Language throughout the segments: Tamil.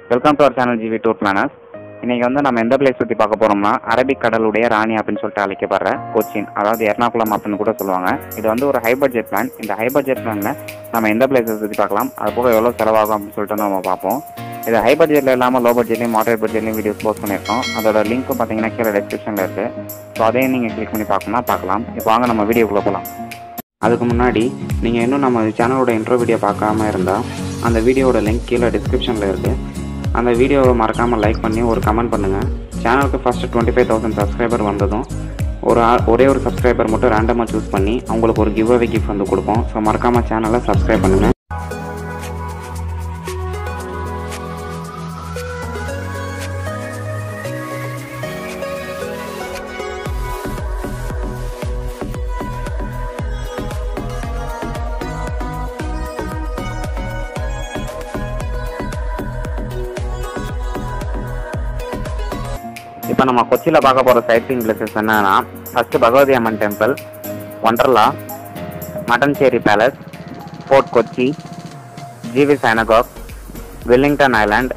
welcome to our channel GV tour planners இன்னைக்கு வந்து நம்ம எந்த பிளேஸ் சுற்றி பார்க்க போறோம்னா அரபிக் கடலுடைய ராணி அப்படின்னு சொல்லிட்டு அழைக்கப்படுற கொச்சின் அதாவது எர்ணாகுளம் அப்படின்னு கூட சொல்லுவாங்க இது வந்து ஒரு ஹை பட்ஜெட் பிளான் இந்த ஹை பட்ஜெட் பிளானில் நம்ம எந்த பிளேஸை சுற்றி பார்க்கலாம் அது போக எவ்வளோ செலவாகும் அப்படின்னு சொல்லிட்டு நம்ம பார்ப்போம் இது ஹை பட்ஜெட்டில் இல்லாமல் லோ பட்ஜெட்லையும் மாடரேட் பட்ஜெட்லையும் வீடியோஸ் போஸ்ட் பண்ணியிருக்கோம் அதோட லிங்க்கும் பார்த்தீங்கன்னா கீழே டிஸ்கிரிப்ஷனில் இருக்குது ஸோ அதையும் நீங்கள் கிளிக் பண்ணி பார்க்கணும்னா பார்க்கலாம் இப்போ வாங்க நம்ம வீடியோக்குள்ளே போகலாம் அதுக்கு முன்னாடி நீங்கள் இன்னும் நம்ம சேனலோட இன்ட்ரோ வீடியோ பார்க்காம இருந்தால் அந்த வீடியோவோட லிங்க் கீழே டிஸ்கிரிப்ஷனில் இருக்குது அந்த வீடியோவை மறக்காமல் லைக் பண்ணி ஒரு கமெண்ட் பண்ணுங்கள் சேனலுக்கு first twenty five thousand subscriber வந்ததும் ஒரு ஆள் ஒரே ஒரு சப்ஸ்கிரைபர் மட்டும் ரேண்டமாக சூஸ் பண்ணி அவங்களுக்கு ஒரு கிவ் அவே கிஃப்ட் வந்து கொடுப்போம் ஸோ மறக்காமல் சேனலை சப்ஸ்கிரைப் பண்ணுங்கள் இப்போ நம்ம கொச்சியில் பார்க்க போகிற சைட் சீங் பிளேசஸ் என்னன்னா first Bhagavathi Amman temple Wonderla Mattancherry palace Fort Kochi ஜிவி synagogue Wellington Island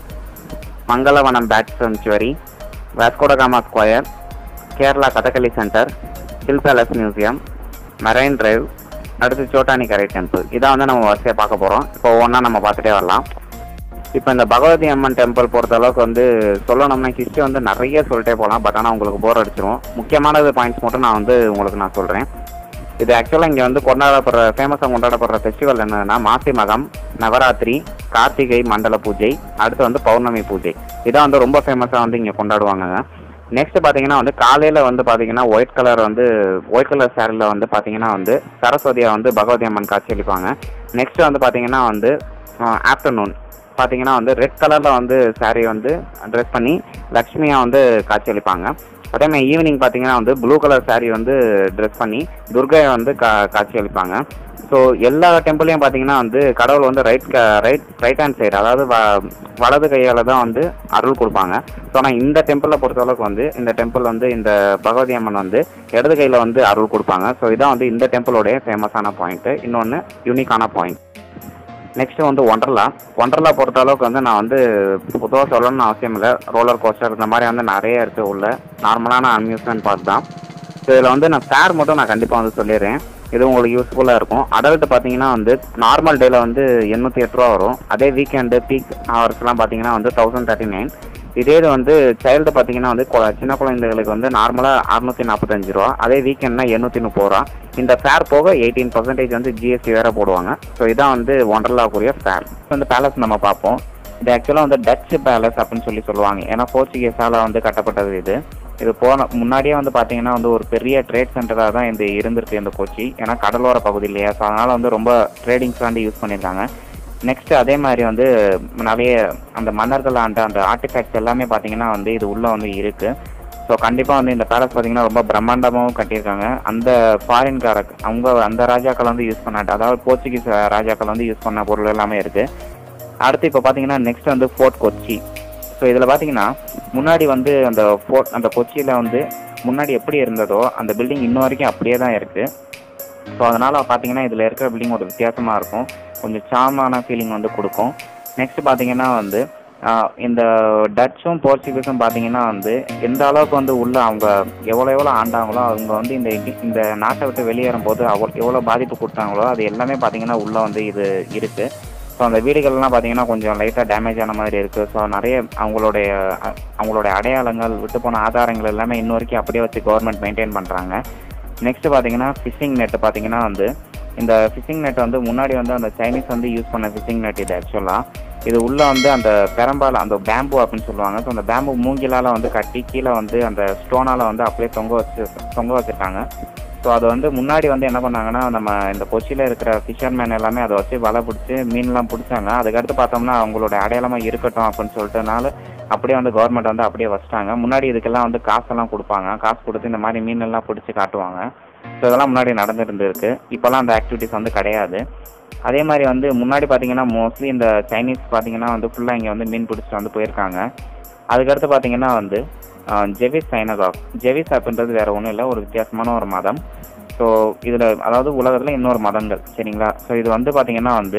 Mangalavanam bird sanctuary Vasco da Gama Square Kerala Kathakali centre Hill Palace Museum Marine Drive அடுத்து சோட்டானிக்கரை டெம்பிள் இதான் வந்து நம்ம வரிசையாக பார்க்க போகிறோம் இப்போ ஒவ்வொன்றா நம்ம பார்த்துட்டே வரலாம் இப்போ இந்த பகவதி அம்மன் டெம்பிள் பொறுத்த அளவுக்கு வந்து சொல்லணும்னா ஹிஸ்ட்ரி வந்து நிறைய சொல்லிட்டே போகலாம் பட் ஆனால் உங்களுக்கு போர் அடிச்சிரும் முக்கியமானது பாயிண்ட்ஸ் மட்டும் நான் வந்து உங்களுக்கு நான் சொல்கிறேன் இது ஆக்சுவலாக இங்கே வந்து கொண்டாடப்படுற ஃபேமஸாக கொண்டாடப்படுற ஃபெஸ்டிவல் என்னன்னா மாசி மகம் நவராத்திரி கார்த்திகை மண்டல பூஜை அடுத்து வந்து பௌர்ணமி பூஜை இதான் வந்து ரொம்ப ஃபேமஸாக வந்து இங்கே கொண்டாடுவாங்க நெக்ஸ்ட் பார்த்தீங்கன்னா வந்து காலையில் வந்து பார்த்தீங்கன்னா ஒயிட் கலர் வந்து ஒயிட் கலர் சேரீல வந்து பார்த்தீங்கன்னா வந்து சரஸ்வதியை வந்து பகவதி அம்மன் காட்சியளிப்பாங்க நெக்ஸ்ட் வந்து பார்த்தீங்கன்னா வந்து ஆஃப்டர்நூன் பார்த்தீங்கன்னா வந்து ரெட் கலரில் வந்து saree வந்து ட்ரெஸ் பண்ணி லக்ஷ்மியா வந்து காட்சியளிப்பாங்க அதே மாதிரி ஈவினிங் பார்த்தீங்கன்னா வந்து ப்ளூ கலர் saree வந்து ட்ரெஸ் பண்ணி துர்கையை வந்து கா காட்சியளிப்பாங்க ஸோ எல்லா டெம்பிளையும் பார்த்தீங்கன்னா வந்து கடவுள் வந்து right right right hand side அதாவது வ வலது கையால் தான் வந்து அருள் கொடுப்பாங்க ஸோ ஆனால் இந்த டெம்பிளை பொறுத்தளவுக்கு வந்து இந்த டெம்பிள் வந்து இந்த பகவதி அம்மன் வந்து இடது கையில் வந்து அருள் கொடுப்பாங்க ஸோ இதான் வந்து இந்த டெம்பிளோடைய ஃபேமஸான பாயிண்ட்டு இன்னொன்று யூனிக்கான பாயிண்ட் நெக்ஸ்ட் வந்து ஒண்டர்லா ஒண்டர்லா பொறுத்த அளவுக்கு வந்து நான் வந்து பொதுவாக சொல்லணும்னு அவசியம் இல்லை ரோலர் கோஸ்டர் இந்த மாதிரி வந்து நிறைய இருக்கு உள்ள நார்மலான அம்யூஸ்மெண்ட் பார்க் தான் ஸோ இதில் வந்து நான் ஃபேர் மட்டும் நான் கண்டிப்பாக வந்து சொல்லிடுறேன் இது உங்களுக்கு யூஸ்ஃபுல்லாக இருக்கும் அடல்ட் பார்த்தீங்கன்னா வந்து நார்மல் டேயில் வந்து எண்ணூற்றி எட்டு ரூபா வரும் அதே வீக்கெண்டு பீக் ஹவர்ஸ்லாம் பார்த்தீங்கன்னா வந்து தௌசண்ட் தேர்ட்டி நைன் இதே இது வந்து சைல்டு பார்த்தீங்கன்னா வந்து கொ- சின்ன குழந்தைகளுக்கு வந்து நார்மலாக அறுநூற்றி நாற்பத்தஞ்சு ரூபா அதே வீக்கெண்ட்னா எண்ணூற்றி முப்பது ரூபா இந்த ஃபேர் போக எயிட்டீன் பர்சன்டேஜ் வந்து ஜிஎஸ்டி வேற போடுவாங்க ஸோ இதான் வந்து ஒண்டர்லாக்குரிய ஃபேர் இந்த பேலஸ் நம்ம பார்ப்போம் இது ஆக்சுவலாக வந்து டச் பேலஸ் அப்படின்னு சொல்லி சொல்லுவாங்க ஏன்னா போர்ச்சுகீஸால் வந்து கட்டப்பட்டது இது இது போன முன்னாடியே வந்து பார்த்தீங்கன்னா வந்து ஒரு பெரிய ட்ரேட் சென்டராக தான் இந்த இருந்திருக்கு இந்த கொச்சி ஏன்னா கடலோர பகுதி இல்லையா ஸோ அதனால் வந்து ரொம்ப ட்ரேடிங்ஸ் வந்து யூஸ் பண்ணியிருக்காங்க நெக்ஸ்ட் அதே மாதிரி வந்து நிறைய அந்த மன்னர்கள் ஆண்ட அந்த ஆர்டிஃபேக்ட்ஸ் எல்லாமே பார்த்தீங்கன்னா வந்து இது உள்ளே வந்து இருக்கு ஸோ கண்டிப்பாக வந்து இந்த பேலஸ் பார்த்தீங்கன்னா ரொம்ப பிரம்மாண்டமாகவும் கட்டியிருக்காங்க அந்த ஃபாரின்கார அவங்க அந்த ராஜாக்கள் வந்து யூஸ் பண்ணாட்ட அதாவது போர்ச்சுகீஸ் ராஜாக்கள் வந்து யூஸ் பண்ண பொருள் எல்லாமே இருக்கு அடுத்து இப்போ பார்த்தீங்கன்னா நெக்ஸ்ட் வந்து ஃபோர்ட் கொச்சி ஸோ இதில் பார்த்தீங்கன்னா முன்னாடி வந்து அந்த ஃபோர்ட் அந்த கொச்சியில் வந்து முன்னாடி எப்படி இருந்ததோ அந்த பில்டிங் இன்ன வரைக்கும் அப்படியே தான் இருக்குது ஸோ அதனால் பார்த்தீங்கன்னா இதில் இருக்கிற பில்டிங் ஒரு வித்தியாசமாக இருக்கும் கொஞ்சம் சாமான ஃபீலிங் வந்து கொடுக்கும் நெக்ஸ்ட் பார்த்தீங்கன்னா வந்து ஆஹ், இந்த டச்சும் போர்ச்சுகீஸும் பார்த்தீங்கன்னா வந்து எந்த அளவுக்கு வந்து உள்ள அவங்க எவ்வளோ எவ்வளோ ஆண்டாங்களோ அவங்க வந்து இந்த இந்த நாட்டை விட்டு வெளியேறும் போது அவ்வளோ எவ்வளோ பாதிப்பு கொடுத்தாங்களோ அது எல்லாமே பார்த்தீங்கன்னா உள்ளே வந்து இது இருக்குது ஸோ அந்த வீடுகள்லாம் பார்த்தீங்கன்னா கொஞ்சம் லைட்டாக டேமேஜ் ஆன மாதிரி இருக்குது ஸோ நிறைய அவங்களுடைய அ- அவங்களுடைய அடையாளங்கள் விட்டு போன ஆதாரங்கள் எல்லாமே இன்ன வரைக்கும் அப்படியே வச்சு கவர்மெண்ட் மெயின்டைன் பண்ணுறாங்க நெக்ஸ்ட் பார்த்தீங்கன்னா ஃபிஷிங் நெட் பார்த்தீங்கன்னா வந்து இந்த ஃபிஷிங் நெட் வந்து முன்னாடி வந்து அந்த சைனீஸ் வந்து யூஸ் பண்ண ஃபிஷிங் நெட் இது ஆக்சுவலாக இது உள்ள வந்து அந்த பெரம்பால் அந்த பேம்பு அப்படின்னு சொல்லுவாங்க ஸோ அந்த பேம்பு மூங்கிலால் வந்து கட்டி கீழே வந்து அந்த ஸ்டோனால் வந்து அப்படியே தொங்க வச்சு தொங்க வச்சுருக்காங்க ஸோ அது வந்து முன்னாடி வந்து என்ன பண்ணாங்கன்னா நம்ம இந்த கொச்சியில் இருக்கிற ஃபிஷர்மேன் எல்லாமே அதை வச்சு வலை பிடிச்சி மீன்லாம் பிடிச்சாங்க அதுக்கடுத்து பார்த்தோம்னா அவங்களோட அடையாளமாக இருக்கட்டும் அப்படின்னு சொல்லிட்டுனால அப்படியே வந்து கவர்மெண்ட் வந்து அப்படியே வச்சிட்டாங்க முன்னாடி இதுக்கெல்லாம் வந்து காசெல்லாம் கொடுப்பாங்க காசு கொடுத்து இந்த மாதிரி மீன் எல்லாம் பிடிச்சி காட்டுவாங்க ஸோ இதெல்லாம் முன்னாடி நடந்துருந்துருக்கு இப்போல்லாம் அந்த ஆக்டிவிட்டிஸ் வந்து கிடையாது அதே மாதிரி வந்து முன்னாடி பார்த்தீங்கன்னா மோஸ்ட்லி இந்த சைனீஸ் பார்த்தீங்கன்னா வந்து ஃபுல்லாக இங்கே வந்து மீன் பிடிச்சிட்டு வந்து போயிருக்காங்க அதுக்கடுத்து பார்த்தீங்கன்னா வந்து ஆஹ், ஜெவிஸ் சைனகாக் ஜெவிஸ் அப்படின்றது வேற ஒன்றும் இல்லை ஒரு வித்தியாசமான ஒரு மதம் ஸோ இதில் அதாவது உலகத்தில் இன்னொரு மதங்கள் சரிங்களா ஸோ இது வந்து பார்த்தீங்கன்னா வந்து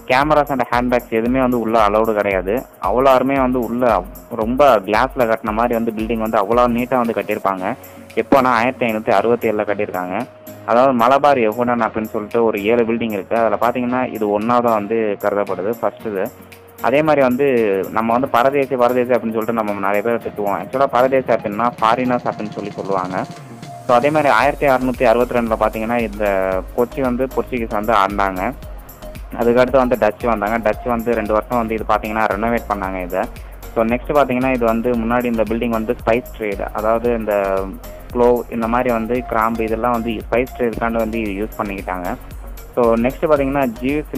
கேமராஸ் அண்ட் ஹேண்ட்பேக்ஸ் எதுவுமே வந்து உள்ளே அலௌடு கிடையாது அவ்வளோருமே வந்து உள்ளே ரொம்ப கிளாஸில் கட்டின மாதிரி வந்து பில்டிங் வந்து அவ்வளோ நீட்டாக வந்து கட்டியிருப்பாங்க எப்போனா ஆயிரத்தி ஐநூற்றி அறுபத்தி ஏழில் கட்டியிருக்காங்க அதாவது மலபார் யகுடன் அப்படின்னு சொல்லிட்டு ஒரு ஏழு பில்டிங் இருக்குது அதில் பார்த்தீங்கன்னா இது ஒன்றாவதாக வந்து கருதப்படுது ஃபர்ஸ்ட் இது அதே மாதிரி வந்து நம்ம வந்து பரதேசி பரதேசி அப்படின்னு சொல்லிட்டு நம்ம நிறைய பேர் திட்டுவோம் ஆக்சுவலாக பரதேசி அப்படின்னா ஃபாரினர்ஸ் அப்படின்னு சொல்லி சொல்லுவாங்க ஸோ அதே மாதிரி ஆயிரத்தி அறநூற்றி அறுபத்தி ரெண்டில் பார்த்தீங்கன்னா இந்த கொச்சி வந்து போர்ச்சுகீஸ் வந்து ஆண்டாங்க அதுக்கடுத்து வந்து டச் வந்தாங்க டச் வந்து ரெண்டு வருஷம் வந்து இது பார்த்தீங்கன்னா ரெனோவேட் பண்ணாங்க இதை ஸோ நெக்ஸ்ட் பார்த்தீங்கன்னா இது வந்து முன்னாடி இந்த பில்டிங் வந்து ஸ்பைஸ் ட்ரேட் அதாவது இந்த க்ளோவ் இந்த மாதிரி வந்து கிராம்பு இதெல்லாம் வந்து ஸ்பைஸ் ட்ரேடுக்காண்டு வந்து யூஸ் பண்ணிக்கிட்டாங்க ஸோ நெக்ஸ்ட் பார்த்தீங்கன்னா ஜீவிசில்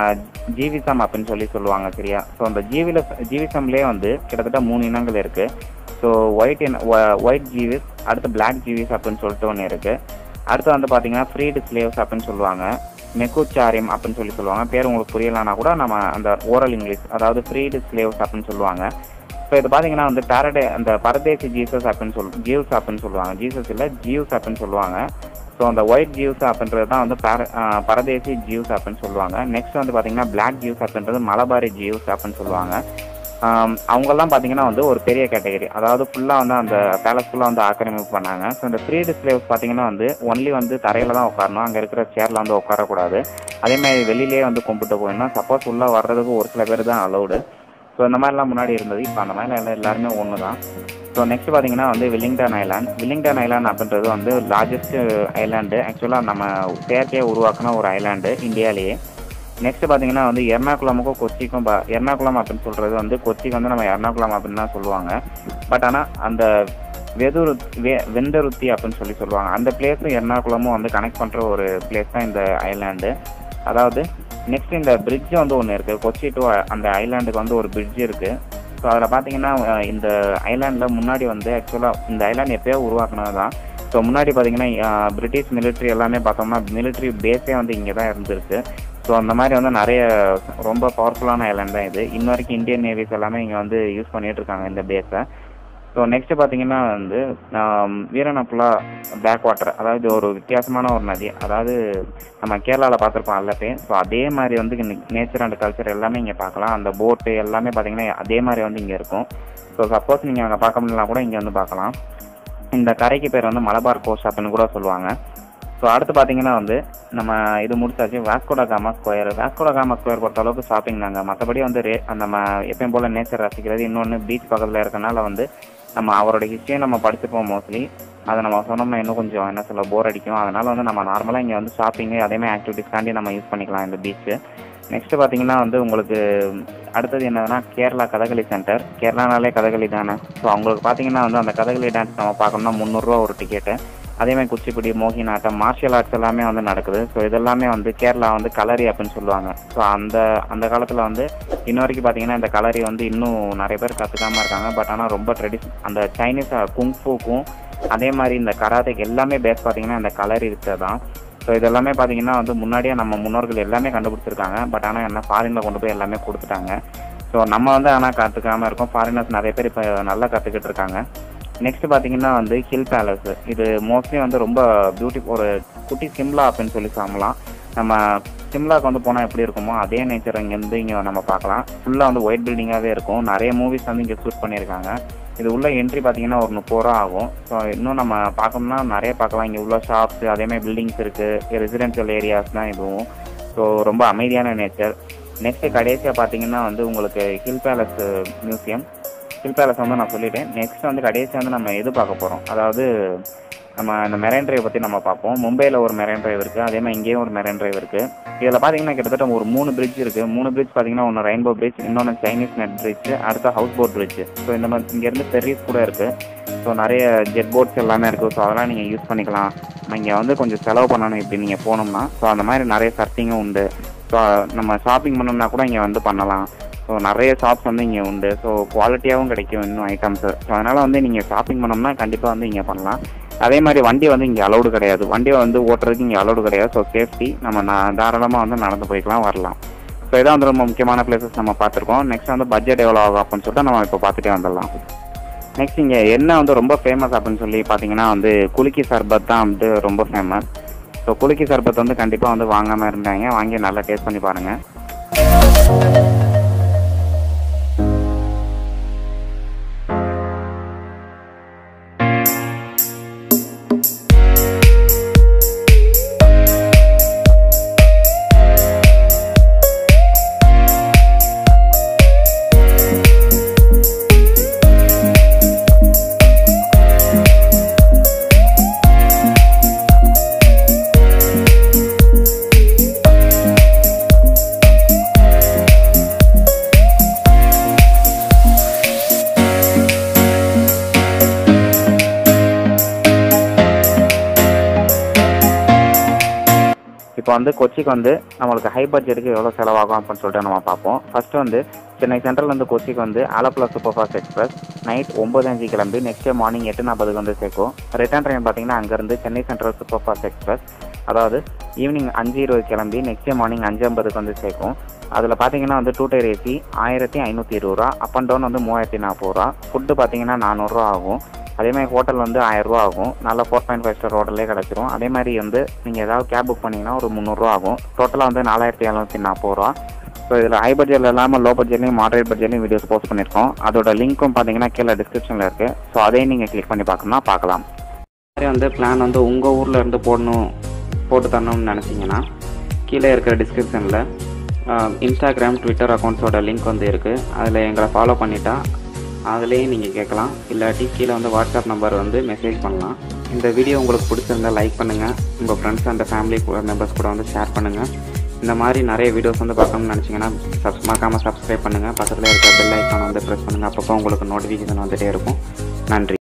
ஜீவிசம் அப்படின்னு சொல்லி சொல்லுவாங்க சரியா ஸோ அந்த ஜீவில ஜீவிசம்லேயே வந்து கிட்டத்தட்ட மூணு இனங்கள் இருக்குது ஸோ ஒயிட் இன ஒயிட் ஜீவிஸ் அடுத்து பிளாக் ஜீவிஸ் அப்படின்னு சொல்லிட்டு ஒன்று இருக்குது அடுத்து வந்து பார்த்தீங்கன்னா ஃப்ரீடு ஸ்லேவ்ஸ் அப்படின்னு சொல்லுவாங்க மெக்குச்சாரியம் அப்படின்னு சொல்லி சொல்லுவாங்க பேர் உங்களுக்கு புரியலனா கூட நம்ம அந்த ஓரல் இங்கிலீஷ் அதாவது ஃப்ரீடு ஸ்லேவ்ஸ் அப்படின்னு சொல்லுவாங்க ஸோ இது பார்த்தீங்கன்னா வந்து பேரடே அந்த பரதேசி ஜீசஸ் அப்படின்னு சொல் ஜீவ்ஸ் அப்படின்னு சொல்லுவாங்க ஜீசஸ் இல்லை ஜீவ்ஸ் அப்படின்னு சொல்லுவாங்க ஸோ அந்த ஒயிட் ஜீவ்ஸ் அப்படின்றது தான் வந்து பர ஆஹ் பரதேசி ஜீவ்ஸ் அப்படின்னு சொல்லுவாங்க நெக்ஸ்ட் வந்து பார்த்தீங்கன்னா பிளாக் ஜீவ்ஸ் அப்படின்றது மலபாரி ஜீவ்ஸ் அப்படின்னு சொல்லுவாங்க ஆம், அவங்கெல்லாம் பார்த்தீங்கன்னா வந்து ஒரு பெரிய கேட்டகரி அதாவது ஃபுல்லாக வந்து அந்த பேலஸ் ஃபுல்லாக வந்து ஆக்கிரமிப்பு பண்ணாங்க ஸோ இந்த ஃப்ரீடு ஸ்லேவ்ஸ் பார்த்தீங்கன்னா வந்து ஒன்லி வந்து தரையில் தான் உட்காரணும் அங்கே இருக்கிற சேரில் வந்து உட்காரக்கூடாது அதே மாதிரி வெளியிலேயே வந்து கும்பிட்டு போயிடணும் சப்போஸ் உள்ளே வர்றதுக்கு ஒரு சில பேர் தான் அலௌடு ஸோ இந்த மாதிரிலாம் முன்னாடி இருந்தது இப்போ அந்த மாதிரி எல்லாம் எல்லாருமே ஒன்று தான் ஸோ நெக்ஸ்ட் பார்த்தீங்கன்னா வந்து வில்லிங்டன் ஐலாண்ட் வில்லிங்டன் ஐலாண்ட் அப்படின்றது வந்து லார்ஜஸ்ட் ஐலாண்டு ஆக்சுவலாக நம்ம செயற்கையை உருவாக்கின ஒரு ஐலாண்டு இந்தியாவிலேயே நெக்ஸ்ட் பார்த்தீங்கன்னா வந்து எர்ணாகுளமுக்கும் கொச்சிக்கும் பா- எர்ணாகுளம் அப்படின்னு சொல்கிறது வந்து கொச்சிக்கு வந்து நம்ம எர்ணாகுளம் அப்படின்னு தான் சொல்லுவாங்க பட் ஆனால் அந்த வெதுரு வெ வெந்தருத்தி அப்படின்னு சொல்லி சொல்லுவாங்க அந்த பிளேஸும் எர்ணாகுளமும் வந்து கனெக்ட் பண்ணுற ஒரு பிளேஸ் தான் இந்த ஐலாண்டு அதாவது நெக்ஸ்ட் இந்த பிரிட்ஜ் வந்து ஒன்று இருக்குது கொச்சி டு அந்த ஐலாண்டுக்கு வந்து ஒரு பிரிட்ஜ் இருக்குது ஸோ அதில் பார்த்தீங்கன்னா அஹ், இந்த ஐலாண்டில் முன்னாடி வந்து ஆக்சுவலாக இந்த ஐலாண்ட் எப்பயோ உருவாக்குனது தான் ஸோ முன்னாடி பார்த்தீங்கன்னா அஹ், பிரிட்டிஷ் மிலிட்ரி எல்லாமே பார்த்தோம்னா மிலிட்ரி பேஸே வந்து இங்கே தான் இருந்திருக்கு ஸோ அந்த மாதிரி வந்து நிறைய ரொம்ப பவர்ஃபுல்லான ஐலாண்ட் தான் இது இன்ன வரைக்கும் இந்தியன் நேவிஸ் எல்லாமே இங்கே வந்து யூஸ் பண்ணிட்டு இருக்காங்க இந்த பேஸை ஸோ நெக்ஸ்ட் பார்த்தீங்கன்னா வந்து ஆம், வீரநப்புலா பேக் வாட்டர் அதாவது ஒரு வித்தியாசமான ஒரு நதி அதாவது நம்ம கேரளாவில் பார்த்துருப்போம் அல்லப்பே ஸோ அதே மாதிரி வந்து நேச்சர் அண்ட் கல்ச்சர் எல்லாமே இங்கே பார்க்கலாம் அந்த போட்டு எல்லாமே பார்த்தீங்கன்னா அதே மாதிரி வந்து இங்கே இருக்கும் ஸோ சப்போஸ் நீங்கள் அங்கே பார்க்க முடியலாம் கூட இங்கே வந்து பார்க்கலாம் இந்த கரைக்கு பேர் வந்து மலபார் கோஸ்ட் அப்படின்னு கூட சொல்லுவாங்க ஸோ அடுத்து பார்த்தீங்கன்னா வந்து நம்ம இது முடிச்சாச்சு Vasco da Gama Square Vasco da Gama Square பொறுத்த அளவுக்கு ஷாப்பிங் தாங்க மற்றபடி வந்து ரே நம்ம எப்பயும் போல் நேச்சர் ரசிக்கிறது இன்னொன்று பீச் பக்கத்தில் இருக்கனால வந்து நம்ம அவரோட ஹிஸ்ட்ரியை நம்ம படிச்சுப்போம் மோஸ்ட்லி அதை நம்ம சொன்னோம்னா இன்னும் கொஞ்சம் என்ன சொல்ல போர் அடிக்கும் அதனால வந்து நம்ம நார்மலாக இங்கே வந்து ஷாப்பிங்கு அதேமாதிரி ஆக்டிவிட்டிஸ்க்காண்டி நம்ம யூஸ் பண்ணிக்கலாம் இந்த பீச்சு நெக்ஸ்ட் பார்த்தீங்கன்னா வந்து உங்களுக்கு அடுத்தது என்னதுன்னா கேரளா கதகளி சென்டர் கேரளானாலே கதகளி தானே ஸோ அவங்களுக்கு பார்த்தீங்கன்னா வந்து அந்த கதகளி டான்ஸ் நம்ம பார்க்கணும்னா முந்நூறுரூவா ஒரு டிக்கெட்டு அதேமாதிரி குச்சிப்புடி மோகினாட்டம் மார்ஷியல் ஆர்ட்ஸ் எல்லாமே வந்து நடக்குது ஸோ இதெல்லாமே வந்து கேரளா வந்து கலரி அப்படின்னு சொல்லுவாங்க ஸோ அந்த அந்த காலத்தில் வந்து இன்ன வரைக்கும் பார்த்தீங்கன்னா இந்த கலரி வந்து இன்னும் நிறைய பேர் கற்றுக்காம இருக்காங்க பட் ஆனால் ரொம்ப ட்ரெடிஷன் அந்த சைனீஸ் குங்ஃபூக்கும் அதே மாதிரி இந்த கராத்தேக்கு எல்லாமே பேஸ் பார்த்தீங்கன்னா இந்த கலரி இருக்கிறது தான் ஸோ இதெல்லாமே பார்த்தீங்கன்னா வந்து முன்னாடியே நம்ம முன்னோர்கள் எல்லாமே கண்டுபிடிச்சிருக்காங்க பட் ஆனால் என்ன ஃபாரினில் கொண்டு போய் எல்லாமே கொடுத்துட்டாங்க ஸோ நம்ம வந்து ஆனால் கற்றுக்காம இருக்கோம் ஃபாரினர்ஸ் நிறைய பேர் இப்போ நல்லா கற்றுக்கிட்டு இருக்காங்க நெக்ஸ்ட் பார்த்தீங்கன்னா வந்து ஹில் பேலஸ் இது மோஸ்ட்லி வந்து ரொம்ப பியூட்டி ஒரு குட்டி சிம்லா அப்படின்னு சொல்லி சொல்லலாம் நம்ம சிம்லாக்கு வந்து போனால் எப்படி இருக்குமோ அதே நேச்சர் இங்கேருந்து இங்கே நம்ம பார்க்கலாம் ஃபுல்லாக வந்து ஒயிட் பில்டிங்காகவே இருக்கும் நிறைய மூவிஸ் வந்து இங்கே ஷூட் பண்ணியிருக்காங்க இது உள்ள என்ட்ரி பார்த்தீங்கன்னா ஒரு முப்பது ரூபா ஆகும் ஸோ இன்னும் நம்ம பார்க்கணும்னா நிறைய பார்க்கலாம் இங்கே உள்ள ஷாப்ஸ் அதேமாதிரி பில்டிங்ஸ் இருக்குது ரெசிடென்ஷியல் ஏரியாஸ் தான் இதுவும் ஸோ ரொம்ப அமைதியான நேச்சர் நெக்ஸ்ட் கடைசியாக பார்த்தீங்கன்னா வந்து உங்களுக்கு Hill Palace Museum Hill Palace வந்து நான் சொல்லிட்டேன் நெக்ஸ்ட் வந்து கடைசியாக வந்து நம்ம எது பார்க்க போகிறோம் அதாவது நம்ம இந்த மெரைன் டிரைவ் பற்றி நம்ம பார்ப்போம் மும்பையில் ஒரு மெரைன் டிரைவ் இருக்குது அதே மாதிரி இங்கேயும் ஒரு மெரைன் டிரைவ் இருக்குது இதில் பார்த்தீங்கன்னா கிட்டத்தட்ட ஒரு மூணு பிரிட்ஜ் இருக்குது மூணு பிரிட்ஜ் பார்த்தீங்கன்னா ஒன்று ரெயின்போ பிரிட்ஜ் இன்னொன்று சைனீஸ் நெட் பிரிட்ஜ் அடுத்த ஹவுஸ் போட் பிரிட்ஜ் ஸோ இந்த மாதிரி இங்கேருந்து ஃபெர்ரிஸ் கூட இருக்குது ஸோ நிறைய ஜெட் போட்ஸ் எல்லாமே இருக்குது ஸோ அதெல்லாம் நீங்கள் யூஸ் பண்ணிக்கலாம் நீங்கள் வந்து கொஞ்சம் செலவு பண்ணணும் இப்படி நீங்கள் போனோம்னா ஸோ அந்த மாதிரி நிறைய சர்ட்டிங்கும் உண்டு ஸோ நம்ம ஷாப்பிங் பண்ணணும்னா கூட இங்கே வந்து பண்ணலாம் ஸோ நிறைய ஷாப்ஸ் வந்து இங்கே உண்டு ஸோ குவாலிட்டியாகவும் கிடைக்கும் இன்னும் ஐட்டம்ஸு ஸோ அதனால் வந்து நீங்கள் ஷாப்பிங் பண்ணோம்னா கண்டிப்பாக வந்து இங்கே பண்ணலாம் அதே மாதிரி வண்டி வந்து இங்கே அலௌடு கிடையாது வண்டியை வந்து ஓட்டுறதுக்கு இங்கே அலௌடு கிடையாது ஸோ சேஃப்டி நம்ம நான் தாராளமாக வந்து நடந்து போய்க்கலாம் வரலாம் ஸோ இதான் வந்து ரொம்ப முக்கியமான பிளேசஸ் நம்ம பார்த்துருக்கோம் நெக்ஸ்ட் வந்து பட்ஜெட் எவ்வளோ ஆகும் அப்படின்னு சொல்லிட்டு நம்ம இப்போ பார்த்துட்டே வந்துடலாம் நெக்ஸ்ட் இங்கே என்ன வந்து ரொம்ப ஃபேமஸ் அப்படின்னு சொல்லி பார்த்தீங்கன்னா வந்து குலுக்கி சர்பத் தான் வந்து ரொம்ப ஃபேமஸ் ஸோ குலுக்கி சர்பத் வந்து கண்டிப்பாக வந்து வாங்காமல் இருந்தாங்க வாங்கி நல்லா டேஸ்ட் பண்ணி பாருங்கள் இப்போ வந்து கொச்சிக்கு வந்து நம்மளுக்கு ஹை பட்ஜெட்டுக்கு எவ்வளோ செலவாகும் அப்படின்னு சொல்லிட்டு நம்ம பார்ப்போம் ஃபர்ஸ்ட் வந்து சென்னை சென்ட்ரல்லேருந்து கொச்சிக்கு வந்து Alappuzha super fast express night ஒம்பது அஞ்சு கிளம்பி நெக்ஸ்ட் டே மார்னிங் எட்டு நாற்பதுக்கு வந்து சேர்க்கும் ரிட்டர்ன் ட்ரெயின் பார்த்தீங்கன்னா அங்கேருந்து Chennai Central super fast express அதாவது ஈவினிங் அஞ்சு இருபது கிளம்பி நெக்ஸ்ட் டே மார்னிங் அஞ்சு ஐம்பதுக்கு வந்து சேர்க்கும் அதில் பார்த்தீங்கன்னா வந்து டூ டயர் ஏசி ஆயிரத்தி ஐநூற்றி இருபது ரூபா அப் அண்ட் டவுன் வந்து மூவாயிரத்தி நாற்பது ரூபா ஃபுட்டு பார்த்தீங்கன்னா நானூறுரூவா ஆகும் அதே மாதிரி ஹோட்டல் வந்து ஆயிரரூவா ஆகும் நல்ல ஃபோர் பாயிண்ட் ஃபைவ் ஸ்டார் ஹோட்டலே கிடச்சிரும் அதே மாதிரி வந்து நீங்கள் ஏதாவது கேப் புக் பண்ணிங்கன்னா ஒரு முந்நூறுரூவா ஆகும் டோட்டலாக வந்து நாலாயிரத்தி எழுநூற்றி நாற்பது ரூபா ஸோ இதில் ஹை பட்ஜெட்டில் இல்லாமல் லோ பட்ஜெட்லையும் மாடரேட் பட்ஜெட்லையும் வீடியோஸ் போஸ்ட் பண்ணியிருக்கோம் அதோட லிங்க்கும் பார்த்தீங்கன்னா கீழே டிஸ்கிரிப்ஷனில் இருக்குது ஸோ அதையும் நீங்கள் கிளிக் பண்ணி பார்க்கணும்னா பார்க்கலாம் மாதிரி வந்து பிளான் வந்து உங்கள் ஊரில் இருந்து போடணும் போட்டு தரணும்னு நினச்சிங்கன்னா கீழே இருக்கிற டிஸ்கிரிப்ஷனில் இன்ஸ்டாகிராம் ட்விட்டர் அக்கௌண்ட்ஸோட லிங்க் வந்து இருக்குது அதில் எங்களை ஃபாலோ பண்ணிட்டா அதுலேயும் நீங்கள் கேட்கலாம் இல்லாட்டி கீழே வந்து வாட்ஸ்அப் நம்பர் வந்து மெசேஜ் பண்ணலாம் இந்த வீடியோ உங்களுக்கு பிடிச்சிருந்தா லைக் பண்ணுங்கள் உங்கள் ஃப்ரெண்ட்ஸ் அண்ட் ஃபேமிலி மெம்பர்ஸ் கூட வந்து ஷேர் பண்ணுங்கள் இந்த மாதிரி நிறைய வீடியோஸ் வந்து பார்க்கணும்னு நினச்சிங்கன்னா சப்ஸ் மறக்காமல் சப்ஸ்கிரைப் பண்ணுங்கள் பக்கத்தில் இருக்க பெல் ஐக்கான் வந்து ப்ரெஸ் பண்ணுங்கள் அப்பப்போ உங்களுக்கு நோட்டிஃபிகேஷன் வந்துகிட்டே இருக்கும் நன்றி